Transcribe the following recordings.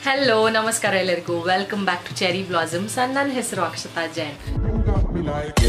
hello ನಮಸ್ಕಾರ ಎಲ್ಲರಿಗೂ welcome back to cherry blossoms ನನ್ನ ಹೆಸರು Akshata Jain You got me like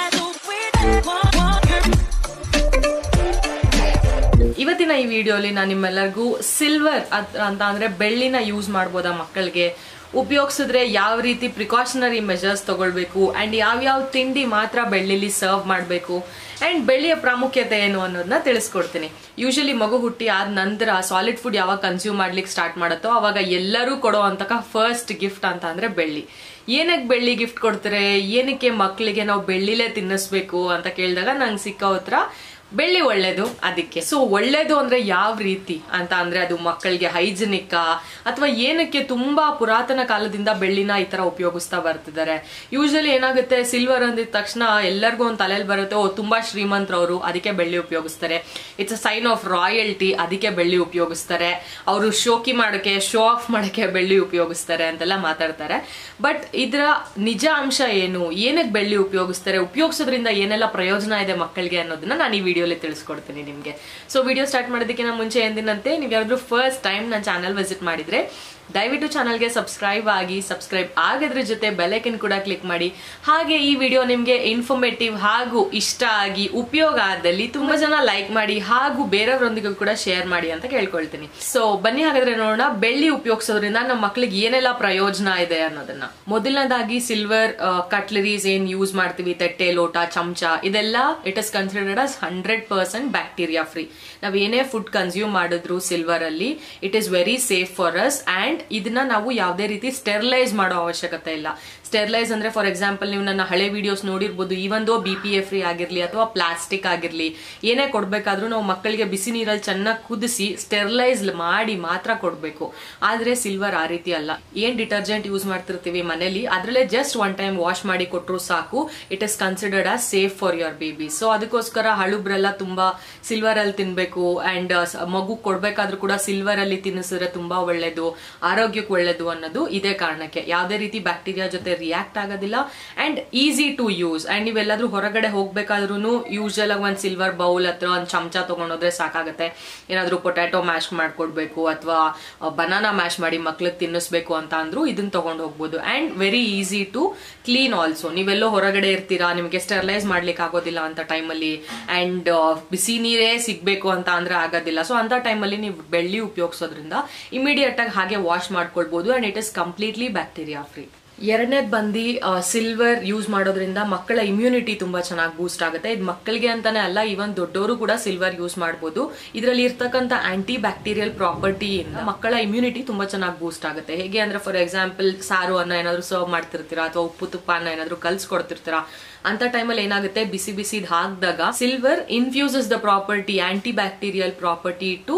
ಇವತ್ತಿನ ಈ ವಿಡಿಯೋಲಿ ನಾನು ನಿಮ್ಮೆಲ್ಲರಿಗೂ ಸಿಲ್ವರ್ ಅಂತ ಅಂದ್ರೆ ಬೆಳ್ಳಿನ ಯೂಸ್ ಮಾಡ್ಬೋದಾ ಮಕ್ಕಳಿಗೆ ಉಪಯೋಗಿಸಿದ್ರೆ ಯಾವ ರೀತಿ ಪ್ರಿಕಾಷನರಿ ಮೆಜರ್ಸ್ ತಗೊಳ್ಬೇಕು ಅಂಡ್ ಯಾವ್ಯಾವ ತಿಂಡಿ ಮಾತ್ರ ಬೆಳ್ಳಿಲಿ ಸರ್ವ್ ಮಾಡಬೇಕು ಅಂಡ್ ಬೆಳ್ಳಿಯ ಪ್ರಾಮುಖ್ಯತೆ ಏನು ಅನ್ನೋದನ್ನ ತಿಳಿಸ್ಕೊಡ್ತೀನಿ ಯೂಶಲಿ ಮಗು ಹುಟ್ಟಿ ಆದ ನಂತರ ಸಾಲಿಡ್ ಫುಡ್ ಯಾವಾಗ ಕನ್ಸ್ಯೂಮ್ ಮಾಡ್ಲಿಕ್ಕೆ ಸ್ಟಾರ್ಟ್ ಮಾಡುತ್ತೋ ಅವಾಗ ಎಲ್ಲರೂ ಕೊಡೋ ಅಂತಕ ಫಸ್ಟ್ ಗಿಫ್ಟ್ ಅಂತ ಅಂದ್ರೆ ಬೆಳ್ಳಿ ಏನಕ್ಕೆ ಬೆಳ್ಳಿ ಗಿಫ್ಟ್ ಕೊಡ್ತಾರೆ ಏನಕ್ಕೆ ಮಕ್ಕಳಿಗೆ ನಾವು ಬೆಳ್ಳಿಲೇ ತಿನ್ನಿಸ್ಬೇಕು ಅಂತ ಕೇಳಿದಾಗ ನಂಗೆ ಸಿಕ್ಕ ಉತ್ತರ ಬೆಳ್ಳಿ ಒಳ್ಳೇದು ಅದಕ್ಕೆ ಸೊ ಒಳ್ಳೇದು ಅಂದ್ರೆ ಯಾವ ರೀತಿ ಅಂತ ಅಂದ್ರೆ ಅದು ಮಕ್ಕಳಿಗೆ ಹೈಜಿನಿಕ್ ಅಥವಾ ಏನಕ್ಕೆ ತುಂಬಾ ಪುರಾತನ ಕಾಲದಿಂದ ಬೆಳ್ಳಿನ ಈ ತರ ಉಪಯೋಗಿಸ್ತಾ ಬರ್ತಿದ್ದಾರೆ ಯೂಶಲಿ ಏನಾಗುತ್ತೆ ಸಿಲ್ವರ್ ಅಂದಿದ ತಕ್ಷಣ ಎಲ್ಲರಿಗೂ ಒಂದು ತಲೆಯಲ್ಲಿ ಬರುತ್ತೆ ಓ ತುಂಬಾ ಶ್ರೀಮಂತರವರು ಅದಕ್ಕೆ ಬೆಳ್ಳಿ ಉಪಯೋಗಿಸ್ತಾರೆ it's a sign of royalty ಅದಕ್ಕೆ ಬೆಳ್ಳಿ ಉಪಯೋಗಿಸ್ತಾರೆ ಅವರು ಶೋಕಿ ಮಾಡಕ್ಕೆ ಶೋ ಆಫ್ ಮಾಡಕ್ಕೆ ಬೆಳ್ಳಿ ಉಪಯೋಗಿಸ್ತಾರೆ ಅಂತೆಲ್ಲ ಮಾತಾಡ್ತಾರೆ ಬಟ್ ಇದರ ನಿಜ ಅಂಶ ಏನು ಏನಕ್ಕೆ ಬೆಳ್ಳಿ ಉಪಯೋಗಿಸ್ತಾರೆ ಉಪಯೋಗಿಸೋದ್ರಿಂದ ಏನೆಲ್ಲ ಪ್ರಯೋಜನ ಇದೆ ಮಕ್ಕಳಿಗೆ ಅನ್ನೋದನ್ನ ನಾನು ಈ ವಿಡಿಯೋಲಿ ತಿಳಿಸ್ಕೊಡ್ತೀನಿ ನಿಮಗೆ ಸೊ ವಿಡಿಯೋ ಸ್ಟಾರ್ಟ್ ಮಾಡೋದಕ್ಕಿಂತ ಮುಂಚೆ ಎಂದಿನಂತೆ ನೀವು ಯಾರಾದ್ರೂ ಫಸ್ಟ್ ಟೈಮ್ ನನ್ನ ಚಾನಲ್ ವಿಸಿಟ್ ಮಾಡಿದ್ರೆ ದಯವಿಟ್ಟು ಚಾನಲ್ಗೆ ಸಬ್ಸ್ಕ್ರೈಬ್ ಆಗಿ ಸಬ್ಸ್ಕ್ರೈಬ್ ಆಗೋದ್ರ ಜೊತೆ ಬೆಲೈಕನ್ ಕೂಡ ಕ್ಲಿಕ್ ಮಾಡಿ ಹಾಗೆ ಈ ವಿಡಿಯೋ ನಿಮಗೆ ಇನ್ಫಾರ್ಮೇಟಿವ್ ಹಾಗೂ ಇಷ್ಟ ಆಗಿ ಉಪಯೋಗ ಆದಲ್ಲಿ ತುಂಬಾ ಜನ ಲೈಕ್ ಮಾಡಿ ಹಾಗೂ ಬೇರೆಯವರೊಂದಿಗೂ ಕೂಡ ಶೇರ್ ಮಾಡಿ ಅಂತ ಕೇಳ್ಕೊಳ್ತೀನಿ ಸೊ ಬನ್ನಿ ಹಾಗಾದ್ರೆ ನೋಡೋಣ ಬೆಳ್ಳಿ ಉಪಯೋಗಿಸೋದ್ರಿಂದ ನಮ್ಮ ಮಕ್ಕಳಿಗೆ ಏನೆಲ್ಲ ಪ್ರಯೋಜನ ಇದೆ ಅನ್ನೋದನ್ನ ಮೊದಲನೇದಾಗಿ ಸಿಲ್ವರ್ ಕಟ್ಲರೀಸ್ ಏನ್ ಯೂಸ್ ಮಾಡ್ತೀವಿ ತಟ್ಟೆ ಲೋಟ ಚಮಚ ಇದೆಲ್ಲ it is considered as hundred percent bacteria free ನಾವ್ ಏನೇ ಫುಡ್ ಕನ್ಸ್ಯೂಮ್ ಮಾಡಿದ್ರು ಸಿಲ್ವರ್ ಅಲ್ಲಿ it is very safe for us and ಇದನ್ನ ನಾವು ಯಾವುದೇ ರೀತಿ ಸ್ಟೆರಿಲೈಸ್ ಮಾಡೋ ಅವಶ್ಯಕತೆ ಇಲ್ಲ ಸ್ಟೆರಿಲೈಸ್ ಅಂದ್ರೆ ಫಾರ್ ಎಕ್ಸಾಂಪಲ್ ನೀವು ನನ್ನ ಹಳೆ ವಿಡಿಯೋಸ್ ನೋಡಿರ್ಬೋದು even though B P A free ಆಗಿರ್ಲಿ ಅಥವಾ ಪ್ಲಾಸ್ಟಿಕ್ ಆಗಿರ್ಲಿ ಏನೇ ಕೊಡ್ಬೇಕಾದ್ರೂ ನಾವು ಮಕ್ಕಳಿಗೆ ಬಿಸಿ ನೀರಲ್ಲಿ ಚೆನ್ನಾಗಿ ಕುದಿಸಿ ಸ್ಟೆರಿಲೈಸ್ ಮಾಡಿ ಮಾತ್ರ ಕೊಡ್ಬೇಕು ಆದ್ರೆ ಸಿಲ್ವರ್ ಆ ರೀತಿ ಅಲ್ಲ ಏನ್ ಡಿಟರ್ಜೆಂಟ್ ಯೂಸ್ ಮಾಡ್ತಿರ್ತೀವಿ ಮನೇಲಿ ಅದ್ರಲ್ಲೇ ಜಸ್ಟ್ ಒನ್ ಟೈಮ್ ವಾಶ್ ಮಾಡಿ ಕೊಟ್ಟರು ಸಾಕು it is considered as safe for your baby so ಅದಕ್ಕೋಸ್ಕರ ಹಳುಬ್ರೆಲ್ಲ ತುಂಬಾ ಸಿಲ್ವರ್ ಅಲ್ಲಿ ತಿನ್ಬೇಕು ಅಂಡ್ ಮಗು ಕೊಡ್ಬೇಕಾದ್ರೂ ಕೂಡ ಸಿಲ್ವರ್ ಅಲ್ಲಿ ತಿನ್ನಿಸಿದ್ರೆ ತುಂಬಾ ಒಳ್ಳೇದು ಆರೋಗ್ಯಕ್ಕೆ ಒಳ್ಳೇದು ಅನ್ನೋದು ಇದೇ ಕಾರಣಕ್ಕೆ ಯಾವುದೇ ರೀತಿ ಬ್ಯಾಕ್ಟೀರಿಯಾ ಜೊತೆ ರಿಯಾಕ್ಟ್ ಆಗೋದಿಲ್ಲ and easy to use and ನೀವೆಲ್ಲಾದ್ರೂ ಹೊರಗಡೆ ಹೋಗ್ಬೇಕಾದ್ರೂ ಯೂಶಲ್ ಆಗಿ ಒಂದು ಸಿಲ್ವರ್ ಬೌಲ್ ಹತ್ರ ಒಂದು ಚಮಚ ತಗೊಂಡೋದ್ರೆ ಸಾಕಾಗತ್ತೆ ಏನಾದ್ರೂ ಪೊಟ್ಯಾಟೊ ಮ್ಯಾಶ್ ಮಾಡ್ಕೊಡ್ಬೇಕು ಅಥವಾ ಬನಾನಾ ಮ್ಯಾಶ್ ಮಾಡಿ ಮಕ್ಳಿಗೆ ತಿನ್ನಿಸ್ಬೇಕು ಅಂತ ಅಂದ್ರೂ ಇದನ್ನ ತಗೊಂಡು ಹೋಗ್ಬೋದು and very easy to clean also ನೀವೆಲ್ಲೋ ಹೊರಗಡೆ ಇರ್ತೀರಾ ನಿಮಗೆ ಸ್ಟೆರಿಲೈಸ್ ಮಾಡ್ಲಿಕ್ಕೆ ಆಗೋದಿಲ್ಲ ಅಂತ ಟೈಮಲ್ಲಿ ಅಂಡ್ ಬಿಸಿ ನೀರೇ ಸಿಗ್ಬೇಕು ಅಂತ ಅಂದ್ರೆ ಆಗೋದಿಲ್ಲ ಸೊ ಅಂತ ಟೈಮಲ್ಲಿ ನೀವು ಬೆಳ್ಳಿ ಉಪಯೋಗಿಸೋದ್ರಿಂದ ಇಮಿಡಿಯೇಟ್ ಆಗಿ ಹಾಗೆ ವಾಶ್ ಮಾಡ್ಕೊಳ್ಬಹುದು and it is completely bacteria free ಎರಡನೇದು ಬಂದು ಸಿಲ್ವರ್ ಯೂಸ್ ಮಾಡೋದ್ರಿಂದ ಮಕ್ಕಳ ಇಮ್ಯುನಿಟಿ ತುಂಬಾ ಚೆನ್ನಾಗಿ ಬೂಸ್ಟ್ ಆಗುತ್ತೆ ಇದು ಮಕ್ಕಳಿಗೆ ಅಂತಾನೆ ಅಲ್ಲ ಈವನ್ ದೊಡ್ಡವರು ಕೂಡ ಸಿಲ್ವರ್ ಯೂಸ್ ಮಾಡ್ಬೋದು ಇದರಲ್ಲಿ ಇರ್ತಕ್ಕಂಥ ಆಂಟಿ ಬ್ಯಾಕ್ಟೀರಿಯಲ್ ಪ್ರಾಪರ್ಟಿಯಿಂದ ಮಕ್ಕಳ ಇಮ್ಯುನಿಟಿ ತುಂಬಾ ಚೆನ್ನಾಗಿ ಬೂಸ್ಟ್ ಆಗುತ್ತೆ ಹೇಗೆ ಅಂದ್ರೆ ಫಾರ್ ಎಕ್ಸಾಂಪಲ್ ಸಾರು ಅನ್ನ ಏನಾದ್ರು ಸರ್ವ್ ಮಾಡ್ತಿರ್ತೀರಾ ಅಥವಾ ಉಪ್ಪು ತುಪ್ಪ ಅನ್ನ ಏನಾದ್ರು ಕಲ್ಸ್ಕೊಡ್ತಿರ್ತೀರಾ ಅಂತ ಟೈಮಲ್ಲಿ ಏನಾಗುತ್ತೆ ಬಿಸಿ ಬಿಸಿ ಹಾಕಿದಾಗ silver infuses the property antibacterial property to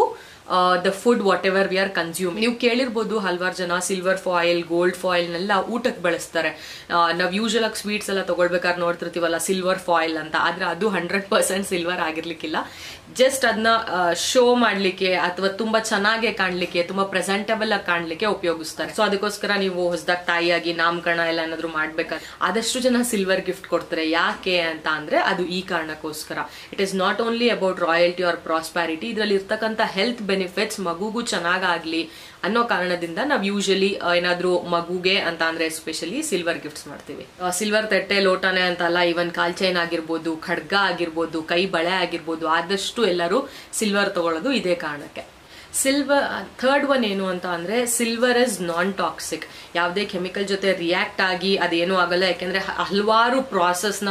the food whatever we are consume ನೀವು ಕೇಳಿರ್ಬೋದು ಹಲವಾರು ಜನ ಸಿಲ್ವರ್ ಫಾಯಿಲ್ ಗೋಲ್ಡ್ ಫಾಯಿಲ್ನೆಲ್ಲ ಊಟಕ್ಕೆ ಬಳಸ್ತಾರೆ ನಾವು ಯೂಶಲ್ ಆಗಿ ಸ್ವೀಟ್ಸ್ ಎಲ್ಲ ತಗೊಳ್ಬೇಕಾದ್ರೆ ನೋಡ್ತಿರ್ತೀವಲ್ಲ ಸಿಲ್ವರ್ ಫಾಯಿಲ್ ಅಂತ ಆದ್ರೆ ಅದು ಹಂಡ್ರೆಡ್ ಪರ್ಸೆಂಟ್ ಸಿಲ್ವರ್ ಆಗಿರ್ಲಿಕ್ಕಿಲ್ಲ ಜಸ್ಟ್ ಅದನ್ನ ಶೋ ಮಾಡ್ಲಿಕ್ಕೆ ಅಥವಾ ತುಂಬಾ ಚೆನ್ನಾಗಿ ಕಾಣ್ಲಿಕ್ಕೆ ತುಂಬಾ ಪ್ರೆಸೆಂಟಬಲ್ ಆಗಿ ಕಾಣ್ಲಿಕ್ಕೆ ಉಪಯೋಗಿಸ್ತಾರೆ ಸೊ ಅದಕ್ಕೋಸ್ಕರ ನೀವು ಹೊಸದಾಗಿ ತಾಯಿಯಾಗಿ ನಾಮಕರಣ ಎಲ್ಲ ಏನಾದ್ರು ಮಾಡ್ಬೇಕಾದ್ರೆ ಆದಷ್ಟು ಜನ ಸಿಲ್ವರ್ ಗಿಫ್ಟ್ ಕೊಡ್ತಾರೆ ಯಾಕೆ ಅಂತ ಅಂದ್ರೆ ಅದು ಈ ಕಾರಣಕ್ಕೋಸ್ಕರ it is not only about royalty or prosperity ಇದರಲ್ಲಿ ಇರ್ತಕ್ಕಂಥ ಹೆಲ್ತ್ ಬೆನಿಫಿಟ್ಸ್ ಮಗುಗೂ ಚೆನ್ನಾಗಾಗ್ಲಿ ಅನ್ನೋ ಕಾರಣದಿಂದ ನಾವು ಯೂಶಲಿ ಏನಾದ್ರೂ ಮಗುಗೆ ಅಂತ ಅಂದ್ರೆ ಎಸ್ಪೆಷಲಿ ಸಿಲ್ವರ್ ಗಿಫ್ಟ್ಸ್ ಮಾಡ್ತೀವಿ ಸಿಲ್ವರ್ ತಟ್ಟೆ ಲೋಟನೆ ಅಂತಲ್ಲ ಇವನ್ ಕಾಲ್ ಚೈನ್ ಆಗಿರ್ಬೋದು ಖಡ್ಗ ಆಗಿರ್ಬೋದು ಕೈ ಬಳೆ ಆಗಿರ್ಬೋದು ಆದಷ್ಟು ಎಲ್ಲರೂ ಸಿಲ್ವರ್ ತಗೊಳ್ಳೋದು ಇದೇ ಕಾರಣಕ್ಕೆ ಸಿಲ್ವರ್ ಥರ್ಡ್ ಒನ್ ಏನು ಅಂತ ಅಂದ್ರೆ ಸಿಲ್ವರ್ ಇಸ್ ನಾನ್ ಟಾಕ್ಸಿಕ್ ಯಾವುದೇ ಕೆಮಿಕಲ್ ಜೊತೆ ರಿಯಾಕ್ಟ್ ಆಗಿ ಅದೇನೂ ಆಗಲ್ಲ ಯಾಕೆಂದ್ರೆ ಹಲವಾರು ಪ್ರಾಸೆಸ್ನ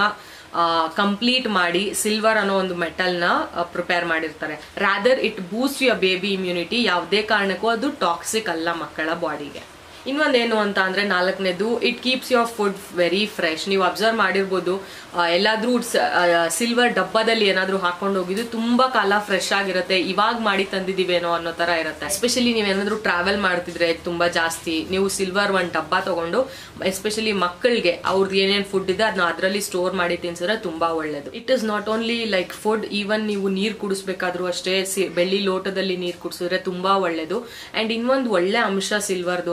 ಕಂಪ್ಲೀಟ್ ಮಾಡಿ ಸಿಲ್ವರ್ ಅನ್ನೋ ಒಂದು ಮೆಟಲ್ ನ ಪ್ರಿಪೇರ್ ಮಾಡಿರ್ತಾರೆ rather it boost your baby immunity ಯಾವುದೇ ಕಾರಣಕ್ಕೂ ಅದು ಟಾಕ್ಸಿಕ್ ಅಲ್ಲ ಮಕ್ಕಳ ಬಾಡಿಗೆ ಇನ್ನೊಂದೇನು ಅಂತ ಅಂದ್ರೆ ನಾಲ್ಕನೇದು it keeps your food very fresh ನೀವು ಅಬ್ಸರ್ವ್ ಮಾಡಿರ್ಬೋದು ಎಲ್ಲಾದ್ರೂ ಸಿಲ್ವರ್ ಡಬ್ಬದಲ್ಲಿ ಏನಾದ್ರೂ ಹಾಕೊಂಡು ಹೋಗಿದ್ದು ತುಂಬಾ ಕಾಲ ಫ್ರೆಶ್ ಆಗಿರುತ್ತೆ ಇವಾಗ ಮಾಡಿ ತಂದಿದೀವೇನೋ ಅನ್ನೋ ತರ ಇರುತ್ತೆ ಎಸ್ಪೆಷಲಿ ನೀವೇನಾದ್ರೂ ಟ್ರಾವೆಲ್ ಮಾಡ್ತಿದ್ರೆ ತುಂಬಾ ಜಾಸ್ತಿ ನೀವು ಸಿಲ್ವರ್ ಒಂದ್ ಡಬ್ಬ ತಗೊಂಡು ಎಸ್ಪೆಷಲಿ ಮಕ್ಕಳಿಗೆ ಅವ್ರದ್ದು ಏನೇನ್ ಫುಡ್ ಇದೆ ಅದನ್ನ ಅದರಲ್ಲಿ ಸ್ಟೋರ್ ಮಾಡಿ ತಿನ್ಸಿದ್ರೆ ತುಂಬಾ ಒಳ್ಳೇದು it is not only like food even ನೀವು ನೀರ್ ಕುಡಿಸ್ಬೇಕಾದ್ರೂ ಅಷ್ಟೇ ಬೆಳ್ಳಿ ಲೋಟದಲ್ಲಿ ನೀರ್ ಕುಡಿಸಿದ್ರೆ ತುಂಬಾ ಒಳ್ಳೇದು ಅಂಡ್ ಇನ್ನೊಂದು ಒಳ್ಳೆ ಅಂಶ ಸಿಲ್ವರ್ದು ಅಂತ ಅಂದ್ರೆ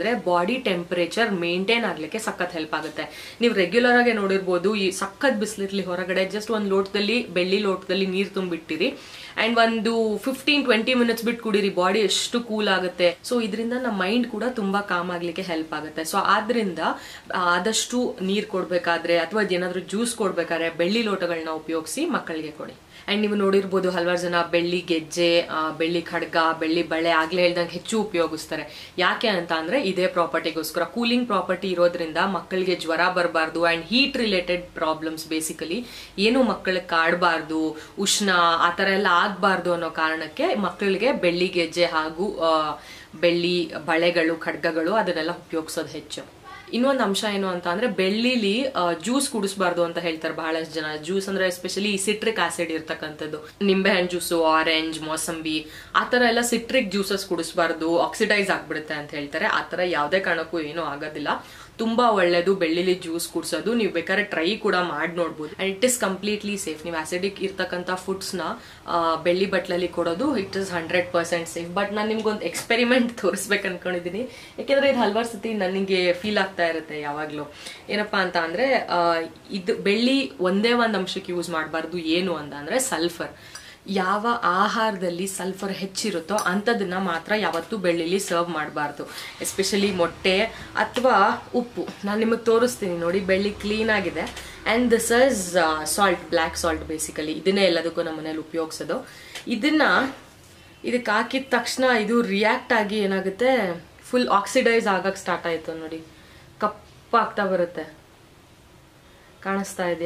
ಅಂದ್ರೆ ಬಾಡಿ ಟೆಂಪರೇಚರ್ ಮೇಂಟೈನ್ ಆಗ್ಲಿಕ್ಕೆ ಸಖತ್ ಹೆಲ್ಪ್ ಆಗುತ್ತೆ ನೀವು ರೆಗ್ಯುಲರ್ ಆಗಿ ನೋಡಿರ್ಬೋದು ಈ ಸಖತ್ ಬಿಸಿಲಿರ್ಲಿ ಹೊರಗಡೆ ಜಸ್ಟ್ ಒಂದು ಲೋಟದಲ್ಲಿ ಬೆಳ್ಳಿ ಲೋಟದಲ್ಲಿ ನೀರು ತುಂಬಿಟ್ಟಿರಿ ಅಂಡ್ ಒಂದು ಫಿಫ್ಟೀನ್ ಟ್ವೆಂಟಿ ಮಿನಿಟ್ಸ್ ಬಿಟ್ಟು ಕುಡೀರಿ ಬಾಡಿ ಎಷ್ಟು ಕೂಲ್ ಆಗುತ್ತೆ ಸೊ ಇದರಿಂದ ನಮ್ಮ ಮೈಂಡ್ ಕೂಡ ತುಂಬಾ ಕಾಮ್ ಆಗ್ಲಿಕ್ಕೆ ಹೆಲ್ಪ್ ಆಗುತ್ತೆ ಸೊ ಆದ್ರಿಂದ ಆದಷ್ಟು ನೀರ್ ಕೊಡ್ಬೇಕಾದ್ರೆ ಅಥವಾ ಏನಾದ್ರೂ ಜ್ಯೂಸ್ ಕೊಡ್ಬೇಕಾದ್ರೆ ಬೆಳ್ಳಿ ಲೋಟಗಳನ್ನ ಉಪಯೋಗಿಸಿ ಮಕ್ಕಳಿಗೆ ಕೊಡಿ ಅಂಡ್ ನೀವು ನೋಡಿರ್ಬೋದು ಹಲವಾರು ಜನ ಬೆಳ್ಳಿ ಗೆಜ್ಜೆ ಆ, ಬೆಳ್ಳಿ ಖಡ್ಗ ಬೆಳ್ಳಿ ಬಳೆ ಆಗ್ಲೇ ಹೇಳ್ದಂಗೆ ಹೆಚ್ಚು ಉಪಯೋಗಿಸ್ತಾರೆ ಯಾಕೆ ಅಂತ ಅಂದ್ರೆ ಇದೇ ಪ್ರಾಪರ್ಟಿಗೋಸ್ಕರ ಕೂಲಿಂಗ್ ಪ್ರಾಪರ್ಟಿ ಇರೋದ್ರಿಂದ ಮಕ್ಕಳಿಗೆ ಜ್ವರ ಬರಬಾರ್ದು and heat related problems basically ಏನು ಮಕ್ಕಳಿಗೆ ಕಾಡಬಾರ್ದು ಉಷ್ಣ ಆ ಥರ ಎಲ್ಲ ಆಗಬಾರ್ದು ಅನ್ನೋ ಕಾರಣಕ್ಕೆ ಮಕ್ಕಳಿಗೆ ಬೆಳ್ಳಿ ಗೆಜ್ಜೆ ಹಾಗೂ ಆ, ಬೆಳ್ಳಿ ಬಳೆಗಳು ಖಡ್ಗಗಳು ಅದನ್ನೆಲ್ಲ ಉಪಯೋಗಿಸೋದು ಹೆಚ್ಚು ಇನ್ನೊಂದು ಅಂಶ ಏನು ಅಂತ ಅಂದ್ರೆ ಬೆಳ್ಳಿಲಿ ಜ್ಯೂಸ್ ಕುಡಿಸ್ಬಾರ್ದು ಅಂತ ಹೇಳ್ತಾರೆ ಬಹಳಷ್ಟು ಜನ ಜ್ಯೂಸ್ ಅಂದ್ರೆ ಎಸ್ಪೆಷಲಿ ಸಿಟ್ರಿಕ್ ಆಸಿಡ್ ಇರ್ತಕ್ಕಂಥದ್ದು ನಿಂಬೆಹಣ್ಣು ಜ್ಯೂಸು ಆರೆಂಜ್ ಮೋಸಂಬಿ ಆ ತರ ಎಲ್ಲ ಸಿಟ್ರಿಕ್ ಜ್ಯೂಸಸ್ ಕುಡಿಸ್ಬಾರ್ದು ಆಕ್ಸಿಡೈಸ್ ಆಗ್ಬಿಡುತ್ತೆ ಅಂತ ಹೇಳ್ತಾರೆ ಆ ತರ ಯಾವುದೇ ಕಾರಣಕ್ಕೂ ಏನೂ ಆಗೋದಿಲ್ಲ ತುಂಬಾ ಒಳ್ಳೇದು ಬೆಳ್ಳಿಲಿ ಜ್ಯೂಸ್ ಕುಡ್ಸೋದು ನೀವು ಬೇಕಾದ್ರೆ ಟ್ರೈ ಕೂಡ ಮಾಡಿ ನೋಡ್ಬೋದು and it is completely safe ನೀವು ಆಸಿಡಿಕ್ ಇರ್ತಕ್ಕಂಥ ಫುಡ್ಸ್ ನ ಆ, ಬೆಳ್ಳಿ ಬಟ್ಲಲ್ಲಿ ಕೊಡೋದು it is hundred percent safe but ನಾನು ನಿಮ್ಗೊಂದು ಎಕ್ಸ್ಪೆರಿಮೆಂಟ್ ತೋರಿಸ್ಬೇಕು ಅನ್ಕೊಂಡಿದ್ದೀನಿ ಯಾಕೆಂದ್ರೆ ಇದು ಹಲವಾರು ಸತಿ ನನಗೆ ಫೀಲ್ ಆಗ್ತಾ ಇರುತ್ತೆ ಯಾವಾಗ್ಲೂ ಏನಪ್ಪಾ ಅಂತ ಅಂದ್ರೆ ಆ, ಇದು ಬೆಳ್ಳಿ ಒಂದೇ ಒಂದು ಅಂಶಕ್ಕೆ ಯೂಸ್ ಮಾಡಬಾರ್ದು ಏನು ಅಂತ ಅಂದ್ರೆ ಸಲ್ಫರ್ ಯಾವ ಆಹಾರದಲ್ಲಿ ಸಲ್ಫರ್ ಹೆಚ್ಚಿರುತ್ತೋ ಅಂಥದನ್ನ ಮಾತ್ರ ಯಾವತ್ತೂ ಬೆಳ್ಳಿಲಿ ಸರ್ವ್ ಮಾಡಬಾರ್ದು ಎಸ್ಪೆಷಲಿ ಮೊಟ್ಟೆ ಅಥವಾ ಉಪ್ಪು ನಾನು ನಿಮಗೆ ತೋರಿಸ್ತೀನಿ ನೋಡಿ ಬೆಳ್ಳಿ ಕ್ಲೀನ್ ಆಗಿದೆ and this is salt black salt basically ಇದನ್ನೇ ಎಲ್ಲದಕ್ಕೂ ನಮ್ಮ ಮನೇಲಿ ಉಪಯೋಗಿಸೋದು ಇದನ್ನ ಇದಕ್ಕೆ ಹಾಕಿದ ತಕ್ಷಣ ಇದು ರಿಯಾಕ್ಟ್ ಆಗಿ ಏನಾಗುತ್ತೆ ಫುಲ್ ಆಕ್ಸಿಡೈಸ್ ಆಗಕ್ಕೆ ಸ್ಟಾರ್ಟ್ ಆಯಿತು ನೋಡಿ ಕಪ್ಪಾಗ್ತಾ ಬರುತ್ತೆ ಕಾಣಿಸ್ತಾ ಇದೆಯಾ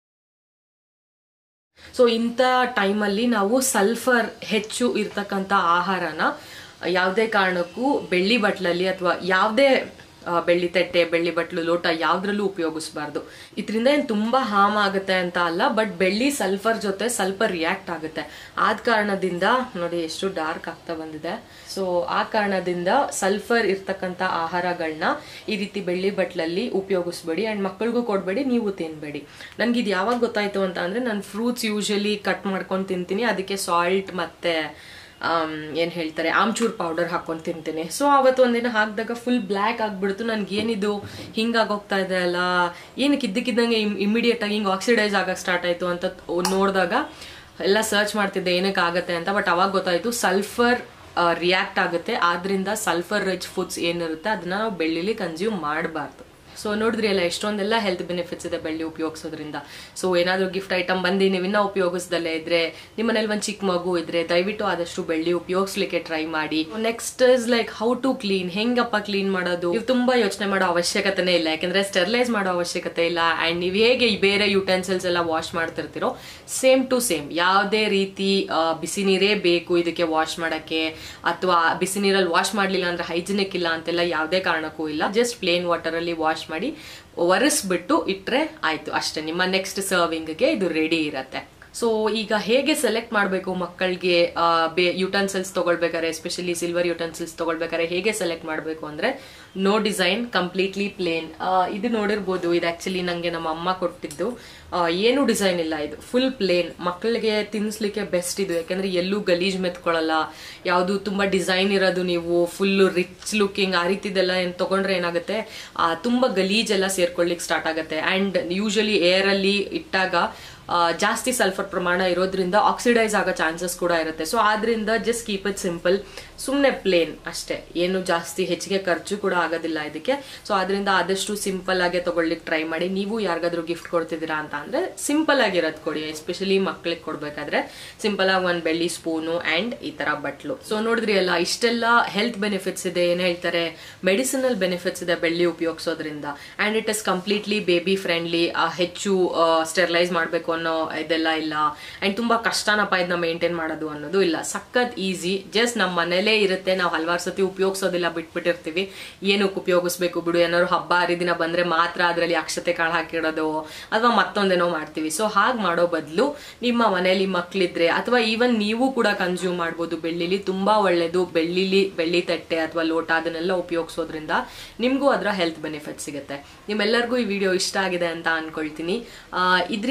ಸೊ ಇಂಥ ಟೈಮಲ್ಲಿ ನಾವು ಸಲ್ಫರ್ ಹೆಚ್ಚು ಇರ್ತಕ್ಕಂಥ ಆಹಾರನ ಯಾವುದೇ ಕಾರಣಕ್ಕೂ ಬೆಳ್ಳಿ ಬಟ್ಲಲ್ಲಿ ಅಥವಾ ಯಾವುದೇ ಆ, ಬೆಳ್ಳಿ ತಟ್ಟೆ ಬೆಳ್ಳಿ ಬಟ್ಲು ಲೋಟ ಯಾವ್ದ್ರಲ್ಲೂ ಉಪಯೋಗಿಸಬಾರ್ದು ಇದರಿಂದ ಏನು ತುಂಬಾ ಹಾಮ್ ಆಗುತ್ತೆ ಅಂತ ಅಲ್ಲ ಬಟ್ ಬೆಳ್ಳಿ ಸಲ್ಫರ್ ಜೊತೆ ಸ್ವಲ್ಪ ರಿಯಾಕ್ಟ್ ಆಗುತ್ತೆ ಆದ ಕಾರಣದಿಂದ ನೋಡಿ ಎಷ್ಟು ಡಾರ್ಕ್ ಆಗ್ತಾ ಬಂದಿದೆ ಸೊ ಆ ಕಾರಣದಿಂದ ಸಲ್ಫರ್ ಇರ್ತಕ್ಕಂಥ ಆಹಾರಗಳನ್ನ ಈ ರೀತಿ ಬೆಳ್ಳಿ ಬಟ್ಲಲ್ಲಿ ಉಪಯೋಗಿಸ್ಬೇಡಿ ಅಂಡ್ ಮಕ್ಕಳಿಗೂ ಕೊಡಬೇಡಿ ನೀವು ತಿನ್ಬೇಡಿ ನನ್ಗೆ ಇದು ಯಾವಾಗ ಗೊತ್ತಾಯ್ತು ಅಂತ ಅಂದ್ರೆ ನಾನು ಫ್ರೂಟ್ಸ್ ಯೂಶಲಿ ಕಟ್ ಮಾಡ್ಕೊಂಡು ತಿಂತೀನಿ ಅದಕ್ಕೆ ಸಾಲ್ಟ್ ಮತ್ತೆ ಆಮ್, ಏನ್ ಹೇಳ್ತಾರೆ ಆಮ್ಚೂರ್ ಪೌಡರ್ ಹಾಕೊಂಡು ತಿಂತೀನಿ ಸೊ ಅವತ್ತು ಒಂದಿನ ಹಾಕಿದಾಗ ಫುಲ್ ಬ್ಲ್ಯಾಕ್ ಆಗ್ಬಿಡ್ತು ನನ್ಗೆ ಏನಿದು ಹಿಂಗಾಗೋಗ್ತಾ ಇದೆ ಅಲ್ಲ ಏನಕ್ಕೆ ಇದ್ದಕ್ಕಿದ್ದಂಗೆ ಇಮಿಡಿಯೇಟ್ ಆಗಿ ಹಿಂಗೆ ಆಕ್ಸಿಡೈಸ್ ಆಗಕ್ಕೆ ಸ್ಟಾರ್ಟ್ ಆಯ್ತು ಅಂತ ನೋಡಿದಾಗ ಎಲ್ಲ ಸರ್ಚ್ ಮಾಡ್ತಿದ್ದೆ ಏನಕ್ಕೆ ಆಗತ್ತೆ ಅಂತ ಬಟ್ ಅವಾಗ ಗೊತ್ತಾಯ್ತು ಸಲ್ಫರ್ ರಿಯಾಕ್ಟ್ ಆಗುತ್ತೆ ಆದ್ರಿಂದ ಸಲ್ಫರ್ ರಿಚ್ ಫುಡ್ಸ್ ಏನಿರುತ್ತೆ ಅದನ್ನ ನಾವು ಬೆಳ್ಳಿಲಿ ಕನ್ಸ್ಯೂಮ್ ಮಾಡಬಾರ್ದು ಸೊ ನೋಡಿದ್ರಿ ಅಲ್ಲ ಎಷ್ಟೊಂದೆಲ್ಲ ಹೆಲ್ತ್ ಬೆನಿಫಿಟ್ಸ್ ಇದೆ ಬೆಳ್ಳಿ ಉಪಯೋಗಿಸೋದ್ರಿಂದ ಸೊ ಏನಾದರೂ ಗಿಫ್ಟ್ ಐಟಮ್ ಬಂದು ನೀವು ಇನ್ನೂ ಉಪಯೋಗಿಸ್ದಲ್ಲೇ ಇದ್ರೆ ನಿಮ್ಮ ಮನೇಲಿ ಒಂದು ಚಿಕ್ಕ ಮಗು ಇದ್ರೆ ದಯವಿಟ್ಟು ಆದಷ್ಟು ಬೆಳ್ಳಿ ಉಪಯೋಗಿಸ್ಲಿಕ್ಕೆ ಟ್ರೈ ಮಾಡಿ next is like how to clean ಹೆಂಗಪ್ಪ ಕ್ಲೀನ್ ಮಾಡೋದು ನೀವು ತುಂಬಾ ಯೋಚನೆ ಮಾಡೋ ಅವಶ್ಯಕತೆನೇ ಇಲ್ಲ ಯಾಕಂದ್ರೆ ಸ್ಟೆರಿಲೈಸ್ ಮಾಡೋ ಅವಶ್ಯಕತೆ ಇಲ್ಲ ಅಂಡ್ ನೀವು ಹೇಗೆ ಈ ಬೇರೆ ಯುಟೆನ್ಸಿಲ್ಸ್ ಎಲ್ಲ ವಾಶ್ ಮಾಡ್ತಿರ್ತೀರೋ ಸೇಮ್ ಟು ಸೇಮ್ ಯಾವುದೇ ರೀತಿ ಆ, ಬಿಸಿ ನೀರೇ ಬೇಕು ಇದಕ್ಕೆ ವಾಶ್ ಮಾಡಕ್ಕೆ ಅಥವಾ ಬಿಸಿ ನೀರಲ್ಲಿ ವಾಶ್ ಮಾಡ್ಲಿಲ್ಲ ಅಂದ್ರೆ ಹೈಜಿನಿಕ್ ಇಲ್ಲ ಅಂತೆಲ್ಲ ಯಾವುದೇ ಕಾರಣಕ್ಕೂ ಇಲ್ಲ ಜಸ್ಟ್ ಪ್ಲೇನ್ ವಾಟರ್ ಅಲ್ಲಿ ವಾಶ್ ಮಾಡಿ ಒರೆಸ್ಬಿಟ್ಟು ಇಟ್ರೆ ಆಯ್ತು ಅಷ್ಟೇ ನಿಮ್ಮ ನೆಕ್ಸ್ಟ್ ಸರ್ವಿಂಗ್ಗೆ ಇದು ರೆಡಿ ಇರತ್ತೆ ಸೊ ಈಗ ಹೇಗೆ ಸೆಲೆಕ್ಟ್ ಮಾಡಬೇಕು ಮಕ್ಕಳಿಗೆ ಬೇ ಯುಟೆನ್ಸಿಲ್ಸ್ ತಗೊಳ್ಬೇಕಾದ್ರೆ ಎಸ್ಪೆಷಲಿ ಸಿಲ್ವರ್ ಯುಟೆನ್ಸಿಲ್ಸ್ ತಗೊಳ್ಬೇಕಾದ್ರೆ ಹೇಗೆ ಸೆಲೆಕ್ಟ್ ಮಾಡಬೇಕು ಅಂದ್ರೆ ನೋ ಡಿಸೈನ್ ಕಂಪ್ಲೀಟ್ಲಿ ಪ್ಲೇನ್ ಇದು ನೋಡಿರ್ಬೋದು ಇದು ಆಕ್ಚುಲಿ ನಂಗೆ ನಮ್ಮ ಅಮ್ಮ ಕೊಟ್ಟಿದ್ದು ಆ, ಏನು ಡಿಸೈನ್ ಇಲ್ಲ ಇದು ಫುಲ್ ಪ್ಲೇನ್ ಮಕ್ಕಳಿಗೆ ತಿನ್ನಿಸ್ಲಿಕ್ಕೆ ಬೆಸ್ಟ್ ಇದು ಯಾಕಂದ್ರೆ ಎಲ್ಲೂ ಗಲೀಜ್ ಮೆತ್ಕೊಳ್ಳಲ್ಲ ಯಾವುದು ತುಂಬಾ ಡಿಸೈನ್ ಇರೋದು ನೀವು ಫುಲ್ ರಿಚ್ ಲುಕಿಂಗ್ ಆ ರೀತಿದೆಲ್ಲ ಏನ್ ತಗೊಂಡ್ರೆ ಏನಾಗುತ್ತೆ ಆ, ತುಂಬಾ ಗಲೀಜ್ ಎಲ್ಲ ಸೇರ್ಕೊಳ್ಳಿಕ್ ಸ್ಟಾರ್ಟ್ ಆಗುತ್ತೆ ಅಂಡ್ ಯೂಶಲಿ ಏರ್ ಅಲ್ಲಿ ಇಟ್ಟಾಗ ಆ, ಜಾಸ್ತಿ ಸಲ್ಫರ್ ಪ್ರಮಾಣ ಇರೋದ್ರಿಂದ ಆಕ್ಸಿಡೈಸ್ ಆಗೋ ಚಾನ್ಸಸ್ ಕೂಡ ಇರುತ್ತೆ ಸೊ ಆದ್ರಿಂದ ಜಸ್ಟ್ ಕೀಪ್ ಇಟ್ ಸಿಂಪಲ್ ಸುಮ್ಮನೆ ಪ್ಲೇನ್ ಅಷ್ಟೇ ಏನು ಜಾಸ್ತಿ ಹೆಚ್ಚಿಗೆ ಖರ್ಚು ಕೂಡ ಆಗೋದಿಲ್ಲ ಇದಕ್ಕೆ ಸೊ ಆದ್ರಿಂದ ಆದಷ್ಟು ಸಿಂಪಲ್ ಆಗಿ ತಗೊಳ್ಳಿಕ್ ಟ್ರೈ ಮಾಡಿ ನೀವು ಯಾರಿಗಾದ್ರೂ ಗಿಫ್ಟ್ ಕೊಡ್ತಿದ್ದೀರಾ ಅಂತ ಅಂದ್ರೆ ಸಿಂಪಲ್ ಆಗಿರೋದು ಕೊಡಿ ಎಸ್ಪೆಷಲಿ ಮಕ್ಳಿಗೆ ಕೊಡ್ಬೇಕಾದ್ರೆ ಸಿಂಪಲ್ ಆಗಿ ಒಂದ್ ಬೆಳ್ಳಿ ಸ್ಪೂನು ಅಂಡ್ ಈ ತರ ಬಟ್ಲು ಸೊ ನೋಡಿದ್ರಿ ಅಲ್ಲ ಇಷ್ಟೆಲ್ಲ ಹೆಲ್ತ್ ಬೆನಿಫಿಟ್ಸ್ ಇದೆ ಏನ್ ಹೇಳ್ತಾರೆ ಮೆಡಿಸಿನಲ್ ಬೆನಿಫಿಟ್ಸ್ ಇದೆ ಬೆಳ್ಳಿ ಉಪಯೋಗಿಸೋದ್ರಿಂದ and it is completely baby friendly ಹೆಚ್ಚು ಸ್ಟೆರಿಲೈಸ್ ಮಾಡಬೇಕು ಅನ್ನೋ ಇದೆಲ್ಲ ಇಲ್ಲ ಅಂಡ್ ತುಂಬಾ ಕಷ್ಟನಪ್ಪ ಇದನ್ನ ಮೇಂಟೈನ್ ಮಾಡೋದು ಅನ್ನೋದು ಇಲ್ಲ ಸಖತ್ ಈಸಿ ಜಸ್ಟ್ ನಮ್ಮ ಮನೇಲೇ ಇರುತ್ತೆ ನಾವು ಹಲವಾರು ಸತಿ ಉಪಯೋಗಿಸೋದಿಲ್ಲ ಬಿಟ್ಬಿಟ್ಟಿರ್ತೀವಿ ಏನಕ್ಕೆ ಉಪಯೋಗಿಸ್ಬೇಕು ಬಿಡು ಏನಾದ್ರು ಹಬ್ಬ ಹರಿದಿನ ಬಂದ್ರೆ ಮಾತ್ರ ಅದರಲ್ಲಿ ಅಕ್ಷತೆ ಕಾಳು ಹಾಕಿಡೋದು ಅಥವಾ ಮತ್ತೊಂದೇನೋ ಮಾಡ್ತೀವಿ ಸೊ ಹಾಗೆ ಮಾಡೋ ಬದಲು ನಿಮ್ಮ ಮನೇಲಿ ಮಕ್ಳಿದ್ರೆ ಅಥವಾ ಈವನ್ ನೀವು ಕೂಡ ಕನ್ಸ್ಯೂಮ್ ಮಾಡ್ಬೋದು ಬೆಳ್ಳಿಲಿ ತುಂಬಾ ಒಳ್ಳೇದು ಬೆಳ್ಳಿಲಿ ಬೆಳ್ಳಿ ತಟ್ಟೆ ಅಥವಾ ಲೋಟ ಅದನ್ನೆಲ್ಲ ಉಪಯೋಗಿಸೋದ್ರಿಂದ ನಿಮ್ಗೂ ಅದರ ಹೆಲ್ತ್ ಬೆನಿಫಿಟ್ ಸಿಗುತ್ತೆ ನಿಮ್ಮೆಲ್ಲರಿಗೂ ಈ ವಿಡಿಯೋ ಇಷ್ಟ ಆಗಿದೆ ಅಂತ ಅನ್ಕೊಳ್ತೀನಿ ಇದರಿಂದ ನಿಮಗೆ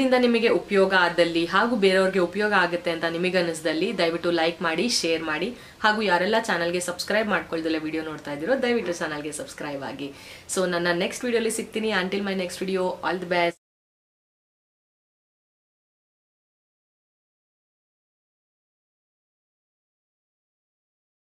ಉಪಯೋಗ ಆದಲ್ಲಿ ಹಾಗೂ ಬೇರೆಯವ್ರಿಗೆ ಉಪಯೋಗ ಆಗುತ್ತೆ ಅಂತ ನಿಮಗೆ ಅನಿಸ್ದಲ್ಲಿ ದಯವಿಟ್ಟು ಲೈಕ್ ಮಾಡಿ ಶೇರ್ ಮಾಡಿ ಹಾಗೂ ಯಾರೆಲ್ಲ ಚಾನಲ್ಗೆ ಸಬ್ಸ್ಕ್ರೈಬ್ ಮಾಡ್ಕೊಳ್ದಲ್ಲ ವಿಡಿಯೋ ನೋಡ್ತಾ ಇದ್ದೀರೋ ದಯವಿಟ್ಟು ಚಾನಲ್ಗೆ ಸಬ್ಸ್ಕ್ರೈಬ್ ಆಗಿ ಸೊ ನನ್ನ ನೆಕ್ಸ್ಟ್ ವಿಡಿಯೋಲಿ ಸಿಗ್ತೀನಿ until my next video all the best